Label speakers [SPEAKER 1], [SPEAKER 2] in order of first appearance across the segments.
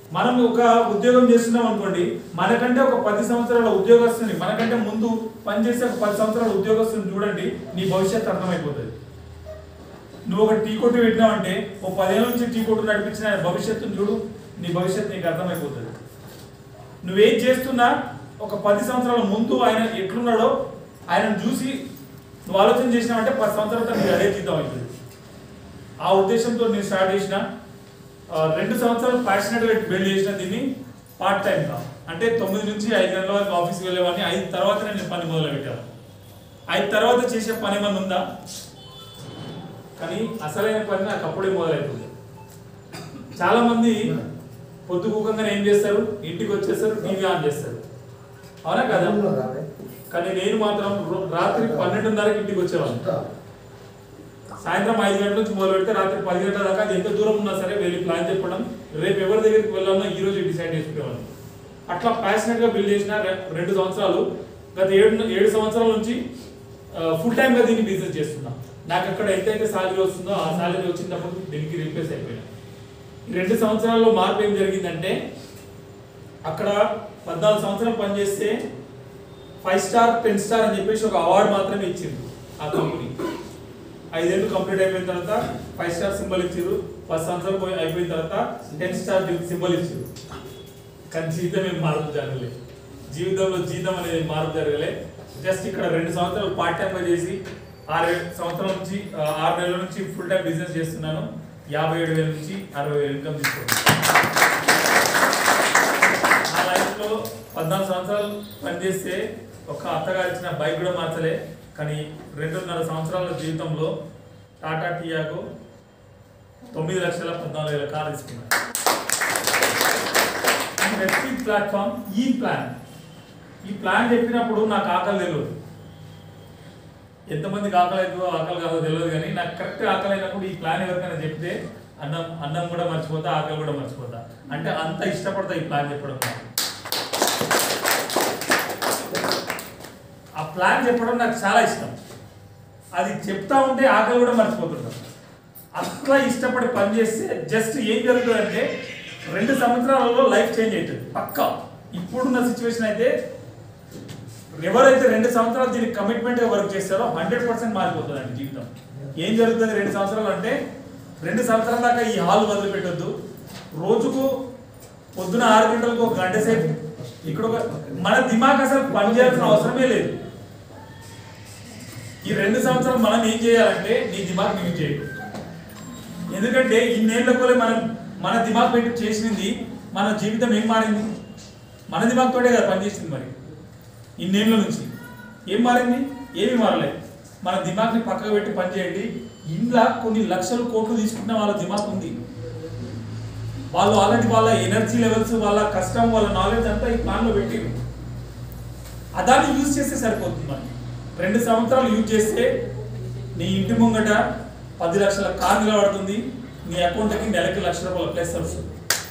[SPEAKER 1] మనం ఒక ఉద్యోగం చేస్తున్నాం అనుకోండి మనకంటే ఒక పది సంవత్సరాల ఉద్యోగస్తుని మనకంటే ముందు పనిచేసే ఒక పది సంవత్సరాల ఉద్యోగస్తుని చూడండి నీ భవిష్యత్తు అర్థమైపోతుంది నువ్వు ఒక టీ కొట్టు పెట్టినావంటే ఓ పదేళ్ళ నుంచి టీ కొట్టు నడిపించిన ఆయన భవిష్యత్తును చూడు నీ భవిష్యత్తు నీకు అర్థమైపోతుంది నువ్వేం చేస్తున్నా ఒక పది సంవత్సరాల ముందు ఆయన ఎట్లున్నాడో ఆయనను చూసి నువ్వు ఆలోచన చేసినావంటే పది సంవత్సరాల తర్వాత నీకు అదే జీతం అవుతుంది ఆ ఉద్దేశంతో నేను స్టార్ట్ చేసిన ఆ, రెండు సంవత్సరాలు ప్యాషనెట్గా బిల్డ్ చేసిన దీన్ని పార్ట్ టైంగా అంటే తొమ్మిది నుంచి ఐదు గంటల వరకు ఆఫీస్కి వెళ్ళేవాడిని ఐదు తర్వాత నేను పని మొదలు పెట్టాను ఐదు తర్వాత చేసే పని ఏమన్నా ఉందా కానీ అసలైన పని నాకు అప్పుడే మొదలవుతుంది చాలా మంది పొద్దుకూకంగానే ఏం చేస్తారు ఇంటికి వచ్చేస్తారు టీవీ ఆన్ చేస్తారు అవునా కదా కానీ నేను మాత్రం రో- రాత్రి పన్నెండున్నరకి ఇంటికి వచ్చేవాడిని సాయంత్రం ఐదు గంటల నుంచి మొదలు పెడితే రాత్రి పది గంటల దాకా అది ఎంత దూరం ఉన్నా సరే వెళ్ళి ప్లాన్ చెప్పడం రేపు ఎవరి దగ్గరికి వెళ్ళాలన్నా ఈ రోజు డిసైడ్ చేసుకునేవాడిని అట్లా ప్యాషనెట్ గా బిల్డ్ చేసిన రె- రెండు సంవత్సరాలు గత ఏడు ఏడు సంవత్సరాల నుంచి ఫుల్ టైమ్ గా దీన్ని బిజినెస్ చేస్తున్నా నాకు అక్కడ ఎంతైతే సాలరీ వస్తుందో ఆ సాలరీ వచ్చినప్పుడు దీనికి రీప్లేస్ అయిపోయినా ఈ రెండు సంవత్సరాల్లో మార్పు ఏం జరిగిందంటే అక్కడ పద్నాలుగు సంవత్సరాలు పనిచేస్తే ఫైవ్ స్టార్ టెన్ స్టార్ అని చెప్పేసి ఒక అవార్డు మాత్రమే ఇచ్చింది ఆ కంపెనీ ఐదేళ్ళు కంప్లీట్ అయిపోయిన తర్వాత ఫైవ్ స్టార్ సింబల్ ఇచ్చారు పది సంవత్సరాలు పోయి అయిపోయిన తర్వాత టెన్ స్టార్ సింబల్ ఇచ్చారు కానీ జీవితం ఏం మార్పు జరగలేదు జీవితంలో జీతం అనేది మార్పు జరగలే జస్ట్ ఇక్కడ రెండు సంవత్సరాలు పార్ట్ టైం గా చేసి ఆరు సంవత్సరాల నుంచి ఆ, ఆరు నెలల నుంచి ఫుల్ టైం బిజినెస్ చేస్తున్నాను యాభై ఏడు వేల నుంచి అరవై వేలు ఇన్కమ్ తీసుకున్నాను నా లైఫ్ లో పద్నాలుగు సంవత్సరాలు పనిచేస్తే ఒక అత్తగారు ఇచ్చిన బైక్ కూడా మార్చలే కానీ రెండున్నర సంవత్సరాల జీవితంలో టాటా టియాగో తొమ్మిది లక్షల పద్నాలుగు వేల కార్ తీసుకున్నాను వెబ్సీ ప్లాట్ఫామ్ ఈ ప్లాన్ ఈ ప్లాన్ చెప్పినప్పుడు నాకు ఆకలి తెలియదు ఎంతమందికి ఆకలి అవుతుందో ఆకలి కాదో తెలియదు కానీ నాకు కరెక్ట్ ఆకలి అయినప్పుడు ఈ ప్లాన్ ఎవరికైనా చెప్తే అన్నం అన్నం కూడా మర్చిపోతా ఆకలి కూడా మర్చిపోతా అంటే అంత ఇష్టపడతా ఈ ప్లాన్ చెప్పడం నాకు. ఆ ప్లాన్ చెప్పడం నాకు చాలా ఇష్టం అది చెప్తా ఉంటే ఆకలి కూడా మర్చిపోతుంటాను అట్లా ఇష్టపడి పని చేస్తే జస్ట్ ఏం జరుగుతుందంటే రెండు సంవత్సరాలలో లైఫ్ చేంజ్ అవుతుంది పక్కా ఇప్పుడున్న సిచ్యువేషన్ అయితే ఎవరైతే రెండు సంవత్సరాలు దీనికి కమిట్మెంట్ గా వర్క్ చేస్తారో హండ్రెడ్ పర్సెంట్ మారిపోతుంది అండి జీవితం ఏం జరుగుతుంది రెండు సంవత్సరాలు అంటే రెండు సంవత్సరాల దాకా ఈ హాల్ వదిలిపెట్టొద్దు రోజుకు పొద్దున ఆరు గంటలకు ఒక గంట సేపు ఇక్కడ ఒక మన దిమాగ్ అసలు పనిచేయాల్సిన అవసరమే లేదు ఈ రెండు సంవత్సరాలు మనం ఏం చేయాలంటే నీ దిమాగ్ యూజ్ చేయడు ఎందుకంటే ఇన్నేళ్ల కొలే మనం మన దిమాగ్ పెట్టి చేసింది మన జీవితం ఏం మారింది మన దిమాగ్ తోటే కదా పనిచేసింది మరి ఇన్నేళ్ల నుంచి ఏం మారింది ఏమి మారలేదు మన దిమాగ్ని పక్కకు పెట్టి పనిచేయండి ఇంట్లో కొన్ని లక్షల కోట్లు తీసుకున్న వాళ్ళ దిమాగ్ ఉంది వాళ్ళు ఆల్రెడీ వాళ్ళ ఎనర్జీ లెవెల్స్ వాళ్ళ కష్టం వాళ్ళ నాలెడ్జ్ అంతా ఈ ప్లాన్లో పెట్టిరు ఆ దాన్ని యూజ్ చేస్తే సరిపోతుంది మనకి రెండు సంవత్సరాలు యూజ్ చేస్తే నీ ఇంటి ముంగట పది లక్షల కార్ నిలబడుతుంది నీ అకౌంట్కి నెలకి లక్ష రూపాయల ప్లస్ వస్తుంది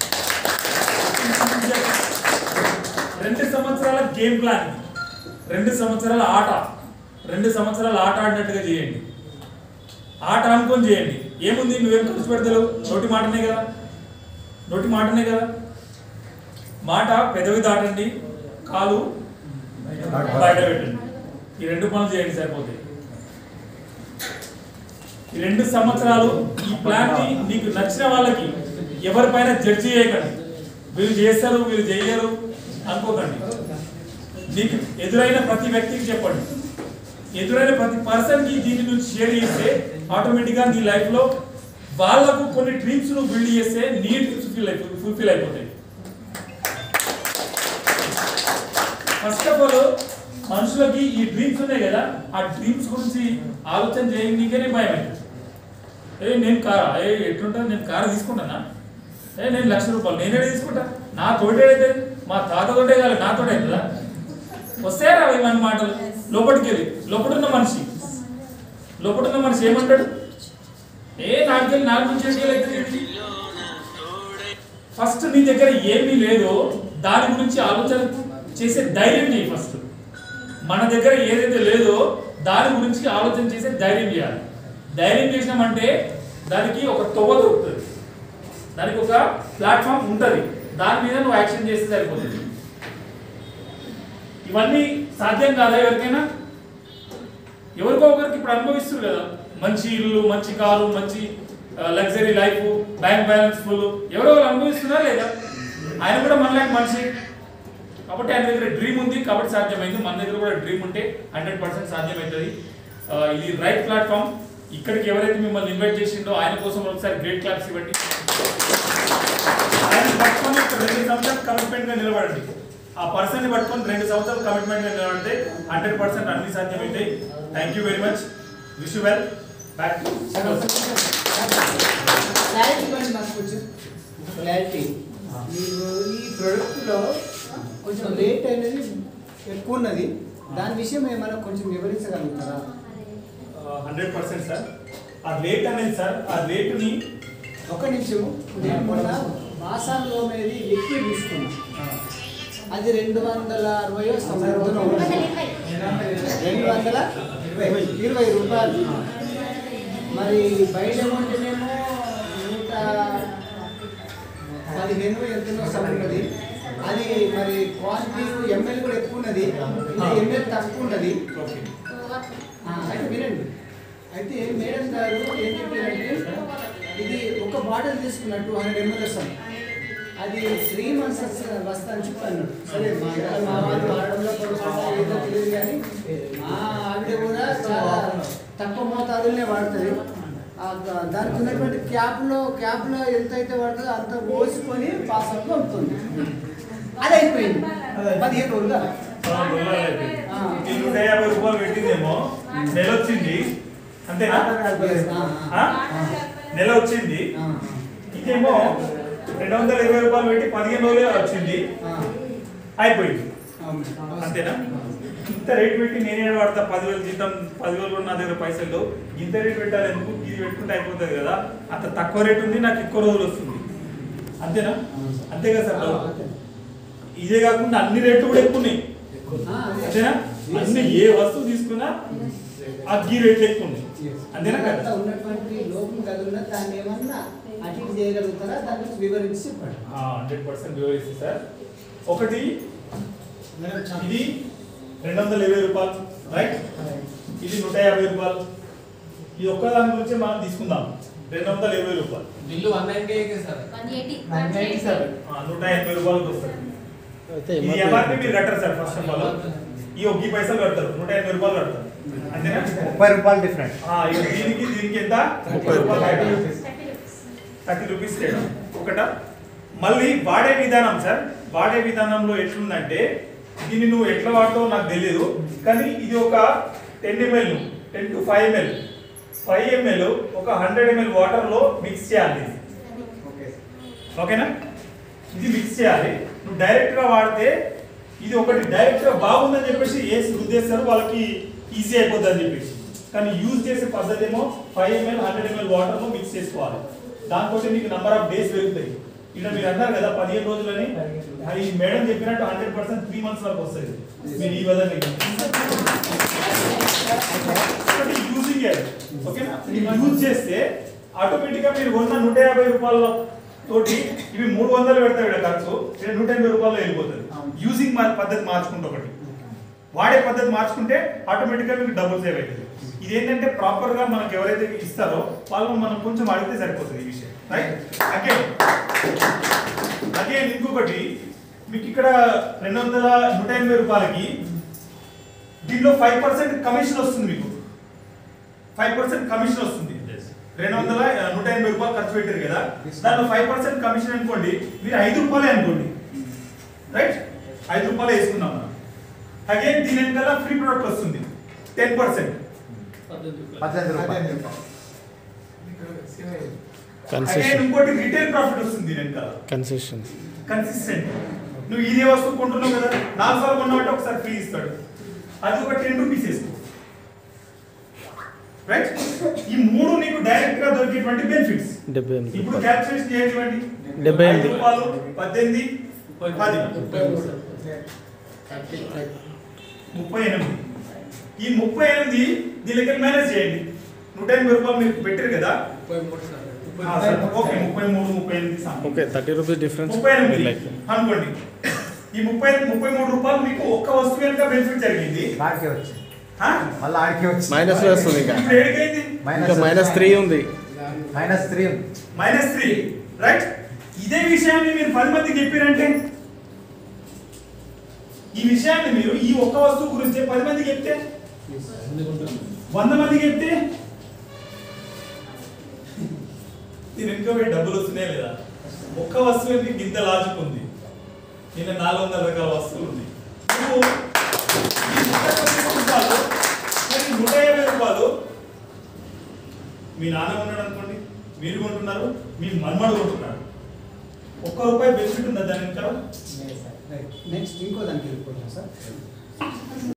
[SPEAKER 1] రెండు సంవత్సరాల గేమ్ ప్లాన్ ఇది. రెండు సంవత్సరాల ఆట రెండు సంవత్సరాల ఆట ఆడినట్టుగా చేయండి ఆట అనుకొని చేయండి ఏముంది నువ్వేం ఖర్చు పెడతావు నోటి మాటనే కదా నోటి మాటనే కదా మాట పెదవి దాటండి కాలు బయట పెట్టండి ఈ రెండు పనులు చేయండి సరిపోతాయి ఈ రెండు సంవత్సరాలు ఈ ప్లాన్ ని నీకు నచ్చిన వాళ్ళకి ఎవరిపైన జడ్జి చేయకండి వీళ్ళు చేస్తారు వీళ్ళు చేయరు అనుకోకండి నీకు ఎదురైన ప్రతి వ్యక్తికి చెప్పండి ఎదురైన ప్రతి పర్సన్ కి దీని నుంచి షేర్ చేస్తే ఆటోమేటిక్ గా నీ లైఫ్ లో వాళ్ళకు కొన్ని డ్రీమ్స్ నువ్వు బిల్డ్ చేస్తే నీ డ్రీమ్స్ ఫుల్ ఫుల్ఫిల్ అయిపోతాయి ఫస్ట్ ఆఫ్ ఆల్ మనుషులకి ఈ డ్రీమ్స్ ఉన్నాయి కదా ఆ డ్రీమ్స్ గురించి ఆలోచన చేయడానికే భయం అవుతుంది ఏ నేను కారా ఏ ఎట్లుంటుంది నేను కారు తీసుకుంటానా ఏ నేను లక్ష రూపాయలు నేనే తీసుకుంటా నా తోటేడైతే మా తాత తోటే కాదు నా తోటే అవుతుందా వస్తాయరా ఇవన్నీ మాటలు లోపలికి వెళ్ళి లోపడున్న మనిషి లోపడున్న మనిషి ఏమంటాడు ఏ నాకెళ్ళి నాకు నుంచి అయితే ఫస్ట్ నీ దగ్గర ఏమీ లేదో దాని గురించి ఆలోచన చేసే ధైర్యం చేయి ఫస్ట్ మన దగ్గర ఏదైతే లేదో దాని గురించి ఆలోచన చేసే ధైర్యం చేయాలి ధైర్యం చేసినామంటే దానికి ఒక తొవ్వ దొరుకుతుంది దానికి ఒక ప్లాట్ఫామ్ ఉంటుంది దాని మీద నువ్వు యాక్షన్ చేస్తే సరిపోతుంది ఇవన్నీ సాధ్యం కాదా ఎవరికైనా ఎవరికో ఒకరికి ఇప్పుడు అనుభవిస్తారు కదా మంచి ఇల్లు మంచి కారు మంచి luxury life bank balance full ఎవరో ఒకరు అనుభవిస్తున్నారా లేదా ఆయన కూడా మనలాంటి మనిషి కాబట్టి ఆయన దగ్గర డ్రీమ్ ఉంది కాబట్టి సాధ్యమైంది మన దగ్గర కూడా డ్రీమ్ ఉంటే హండ్రెడ్ పర్సెంట్ సాధ్యమవుతుంది ఆ, ఇది రైట్ ప్లాట్ఫామ్ ఇక్కడికి ఎవరైతే మిమ్మల్ని ఇన్వైట్ చేసిండో ఆయన కోసం ఒకసారి గ్రేట్ క్లాప్స్ ఇవ్వండి ఆయన పట్టుకొని ఒక రెండు సంవత్సరాలు కమిట్మెంట్ గా నిలబడండి ఆ పర్సన్ ని పట్టుకొని రెండు సంవత్సరాలు కమిట్మెంట్ గా నిలబడితే హండ్రెడ్ పర్సెంట్ అన్ని సాధ్యమవుతాయి thank you very much wish you well back to
[SPEAKER 2] clarity ఇవ్వండి మాకు కొంచెం క్లారిటీ మీరు ఈ ప్రోడక్ట్లో కొంచెం రేట్ అనేది ఎక్కువ ఉన్నది దాని విషయం ఏమైనా కొంచెం వివరించగలుగుతారా
[SPEAKER 1] హండ్రెడ్ పర్సెంట్ సార్ ఆ రేట్ అనేది సార్ ఆ రేటుని
[SPEAKER 2] ఒక నిమిషం నేను మొన్న మాసాల్లో మీద లిక్విడ్ తీసుకున్నా అది రెండు వందల అరవయో సంవత్సరం రెండు వందల ఇరవై రూపాయలు మరి బయట కొంటేనేమో నూట పదిహేను ఎంతనో ఉన్నది అది మరి క్వాంటిటీ ఎంఎల్ కూడా ఎక్కువ ఉన్నది ఇది ఎంఎల్ తక్కువ ఉన్నది
[SPEAKER 1] ఓకే
[SPEAKER 2] ఆ, అయితే వినండి అయితే మేడం గారు ఏం చెప్పారంటే ఇది ఒక బాటిల్ తీసుకున్న టూ హండ్రెడ్ ఎంఎల్ఎస్ అది త్రీ మంత్స్ వస్తా అని చెప్పాను సరే మా ఇక్కడ మా వాళ్ళు వాడడంలో పొరపాటు ఏదో తెలియదు కానీ మా ఆవిడ కూడా చాలా తక్కువ మోతాదులనే వాడుతుంది ఆ ద- దానికి ఉన్నటువంటి క్యాప్లో క్యాప్లో ఎంత అయితే పడుతుందో అంత పోసుకొని పాసంలో ఉంటుంది అది అయిపోయింది పదిహేను రోజులు
[SPEAKER 1] ఈ నూట యాభై రూపాయలు పెట్టిందేమో నెల వచ్చింది అంతేనా ఆ? నెల వచ్చింది ఇదేమో రెండు వందల ఇరవై రూపాయలు పెట్టి పదిహేను రోజులే వచ్చింది అయిపోయింది అంతేనా ఇంత రేట్ పెట్టి నేనే వాడతా పదివేలు జీతం పదివేలు కూడా నా దగ్గర పైసలు లేవు. ఇంత రేట్ పెట్టాలి ఎందుకు ఇది పెట్టుకుంటే అయిపోతుంది కదా అంత తక్కువ రేట్ ఉంది నాకు ఎక్కువ రోజులు వస్తుంది అంతేనా అంతే కదా సార్ ఇదే కాకుండా అన్ని రేట్లు కూడా ఎక్కువ ఉన్నాయి అంతేనా అన్ని ఏ వస్తువు తీసుకున్నా అగ్గి రేట్లు ఎక్కువ ఉన్నాయి అంతేనా
[SPEAKER 2] అంతా
[SPEAKER 1] కదా
[SPEAKER 2] ఉన్నటువంటి లోపం కదా ఉన్న దాన్ని ఏమన్నా అటు ఇటు చేయగలుగుతారా దాని గురించి వివరించి చెప్పండి
[SPEAKER 1] హండ్రెడ్ పర్సెంట్ వివరిస్తే సార్ ఒకటి ఇది రెండు వందల ఇరవై రూపాయలు రైట్ ఇది నూట యాభై రూపాయలు ఈ ఒక్క దాని గురించి మనం తీసుకుందాం రెండు వందల ఇరవై రూపాయలు
[SPEAKER 3] బిల్లు వన్ నైన్టీ సార్
[SPEAKER 1] ఆ, నూట ఎనభై రూపాయలకు వస్తుంది ఇది ఎంఆర్పి మీరు కట్టారు సార్ ఫస్ట్ ఆఫ్ ఆల్ ఈ ఒక్క పైసలు కడతారు నూట ఎనభై రూపాయలు కడతారు అంతేనా
[SPEAKER 4] ముప్పై రూపాయలు డిఫరెంట్
[SPEAKER 1] ఆ, ఇక దీనికి దీనికి ఎంత ముప్పై రూపాయలు థర్టీ రూపీస్ తేడా ఒకట మళ్ళీ వాడే విధానం సార్ వాడే విధానంలో ఎట్లుందంటే దీన్ని నువ్వు ఎట్లా వాడతావో నాకు తెలియదు కానీ ఇది ఒక ten ML ten to five ML five ML ఒక హండ్రెడ్ ఎంఎల్ వాటర్లో మిక్స్ చేయాలి ఓకేనా ఇది మిక్స్ చేయాలి నువ్వు డైరెక్ట్ గా వాడితే ఇది ఒకటి డైరెక్ట్ గా బాగుందని చెప్పేసి వేసి రుద్దేస్తారు వాళ్ళకి ఈజీ అయిపోతుంది అని చెప్పేసి కానీ యూజ్ చేసే పద్ధతి ఏమో five ML hundred ML water లో మిక్స్ చేసుకోవాలి దాంతో నీకు నంబర్ ఆఫ్ డేస్ పెరుగుతాయి ఇక్కడ మీరు అన్నారు కదా పదిహేను రోజులని అది మేడం చెప్పినట్టు హండ్రెడ్ పర్సెంట్ త్రీ మంత్స్ వరకు వస్తుంది మీరు ఈ విధంగా యూజింగ్ ఓకేనా యూజ్ చేస్తే ఆటోమేటిక్ గా మీరు కొన్న నూట యాభై రూపాయల తోటి ఇవి మూడు వందలు పెడతాయి ఇక్కడ ఖర్చు ఇక్కడ నూట ఎనభై రూపాయలు వెళ్ళిపోతుంది యూజింగ్ పద్ధతి మార్చుకుంటే ఒకటి వాడే పద్ధతి మార్చుకుంటే ఆటోమేటిక్ గా మీకు డబుల్ సేవ్ అవుతుంది ఇది ఏంటంటే ప్రాపర్ గా మనకు ఎవరైతే ఇస్తారో వాళ్ళు మనం కొంచెం అడిగితే సరిపోతుంది ఈ విషయం రైట్ అగైన్ అగైన్ ఇంకొకటి మీకు ఇక్కడ రెండు వందల నూట ఎనభై రూపాయలకి దీంట్లో ఫైవ్ పర్సెంట్ కమిషన్ వస్తుంది మీకు ఫైవ్ పర్సెంట్ కమిషన్ వస్తుంది రెండు వందల ఆ, నూట ఎనభై రూపాయలు ఖర్చు పెట్టారు కదా దాంట్లో ఫైవ్ పర్సెంట్ కమిషన్ అనుకోండి మీరు ఐదు రూపాయలే అనుకోండి రైట్ ఐదు రూపాయలు వేసుకుందాం మనం అగైన్ దీని వెనకాల ఫ్రీ ప్రొడక్ట్ వస్తుంది టెన్ పర్సెంట్
[SPEAKER 4] పద్దెనిమిది రూపాయలు
[SPEAKER 1] అగైన్
[SPEAKER 5] కన్సెషన్
[SPEAKER 1] ఇంకోటి రిటైల్ ప్రాఫిట్ వస్తుంది దీని వెనకాల
[SPEAKER 5] కన్సెషన్
[SPEAKER 1] కన్సిస్టెంట్ నువ్వు ఇదే వస్తువు కొంటున్నావు కదా నాలుగు సార్లు కొన్నావంటే ఒకసారి ఫ్రీ ఇస్తాడు అది ఒక టెన్ రూపీస్ వేసుకో రైట్ ఈ మూడు నీకు డైరెక్ట్ గా దొరికేటువంటి బెనిఫిట్స్
[SPEAKER 5] డెబ్బై ఎనిమిది
[SPEAKER 1] ఇప్పుడు క్యాల్కులేషన్ చేయండి
[SPEAKER 5] డెబ్బై
[SPEAKER 1] ఐదు
[SPEAKER 5] ఎనిమిది.
[SPEAKER 1] రూపాయలు పద్దెనిమిది పది ముప్పై ఎనిమిది ఈ ముప్పై ఎనిమిది దీనికి మేనేజ్ చేయండి నూట ఎనభై రూపాయలు మీరు పెట్టారు కదా
[SPEAKER 3] ముప్పై మూడు సార్
[SPEAKER 1] ఆ, సరే, ఓకే ముప్పై మూడు ముప్పై ఎనిమిది something.
[SPEAKER 3] Okay thirty rupees difference
[SPEAKER 1] ముప్పై ఎనిమిది
[SPEAKER 3] లైక్
[SPEAKER 1] అనుకోండి ఈ ముప్పై ముప్పై మూడు రూపాయలు మీకు ఒక్క వస్తువు యొక్క బెనిఫిట్ జరిగింది
[SPEAKER 4] ఆడికే వచ్చింది
[SPEAKER 1] ఆ?
[SPEAKER 4] మళ్ళీ ఆడికే వచ్చింది
[SPEAKER 3] మైనస్ వస్తుంది ఇంకా
[SPEAKER 1] ఇప్పుడు ఏడికైంది
[SPEAKER 3] ఇంకా మైనస్ త్రీ ఉంది
[SPEAKER 4] minus three
[SPEAKER 1] minus three right ఇదే విషయాన్ని మీరు పది మందికి చెప్పారంటే ఈ విషయాన్ని మీరు ఈ ఒక్క వస్తువు గురించి పది మందికి చెప్తే వంద మందికి చెప్తే దీని వెనుక పోయి డబ్బులు వస్తున్నాయి లేదా ఒక్క వస్తువుకి గింత లాజిక్ ఉంది నిన్న నాలుగు వందల రకాల వస్తువులు ఉన్నాయి నువ్వు ఈ నూట తొమ్మిది రూపాయలు మరి నూట యాభై రూపాయలు మీ నాన్న ఉన్నాడు అనుకోండి మీరు కొంటున్నారు మీ మన్మడు కొంటున్నాడు ఒక్క రూపాయి బెనిఫిట్ ఉందా దాని వెనకాల
[SPEAKER 2] నెక్స్ట్ ఇంకో దానికి వెళ్ళిపోతాం సార్